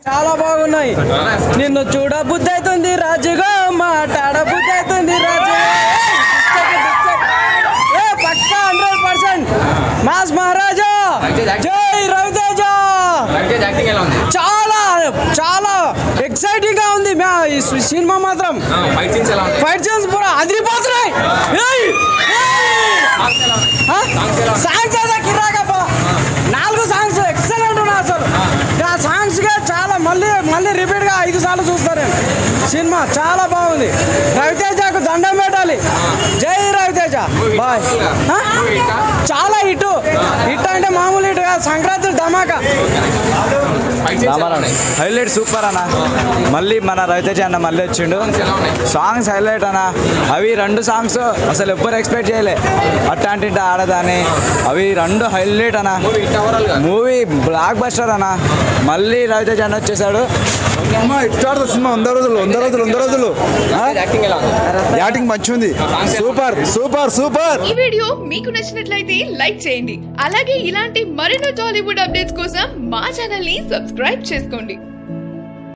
చాలా బాగున్నాయి నిన్ను చూడ బుద్ధి అవుతుంది రాజుగా మాట్లాడ బుద్ధి అవుతుంది రాజు ఏ పక్కా హండ్రెడ్ పర్సెంట్ మాస్ మహారాజా జై రవితేజ యాక్టింగ్ ఎలా ఉంది చాలా చాలా ఎక్సైటింగ్ గా ఉంది మ్యా- ఈ సినిమా మాత్రం ఫైట్ సీన్స్ ఎలా ఉంది ఫైట్ సీన్స్ పూరా అదిరిపోతున్నాయి ఏయ్! ఏయ్! ఆ? సాంగ్స్ అయితే కిరాకప్ప నాలుగు సాంగ్స్ ఎక్సలెంట్ ఉన్నాయి అసలు ఆ సాంగ్స్ గా చాలా మళ్ళీ మళ్ళీ రిపీట్ గా ఐదు సార్లు చూస్తారు సినిమా చాలా బాగుంది రవితేజకు దండం పెట్టాలి జై రవితేజ బాయ్ ఆ? చాలా ఇటు ఇట్ అంటే మామూలు ఇటు కాదు సంక్రాంతి ధమాకా ఫైట్ సీన్స్ ఎలా ఉన్నాయి హైలైట్ సూపర్ అన్న మళ్ళీ మన రవితేజ అన్న మళ్ళీ వచ్చిండు సాంగ్స్ హైలైట్ అన్న అవి రెండు సాంగ్స్ అసలు ఎవ్వరు ఎక్స్పెక్ట్ చేయలే అట్టాంటి ఆడదాని అవి రెండు హైలైట్ అన్న మూవీ హిట్ అవ్వాలి కదా మూవీ బ్లాక్ బస్టర్ అన్న మళ్ళీ రవితేజ అన్న వచ్చేసాడు అమ్మా ఇట్టాడు సినిమా వంద రోజులు వంద రోజులు వంద రోజులు ఆ? యాక్టింగ్ ఎలా ఉంది యాక్టింగ్ మంచిగా ఉంది సూపర్ సూపర్ సూపర్ ఈ వీడియో మీకు నచ్చినట్లయితే లైక్ చేయండి అలాగే ఇలాంటి మరెన్నో టాలీవుడ్ అప్డేట్స్ కోసం మా ఛానల్ ని సబ్స్క్రైబ్ చేసుకోండి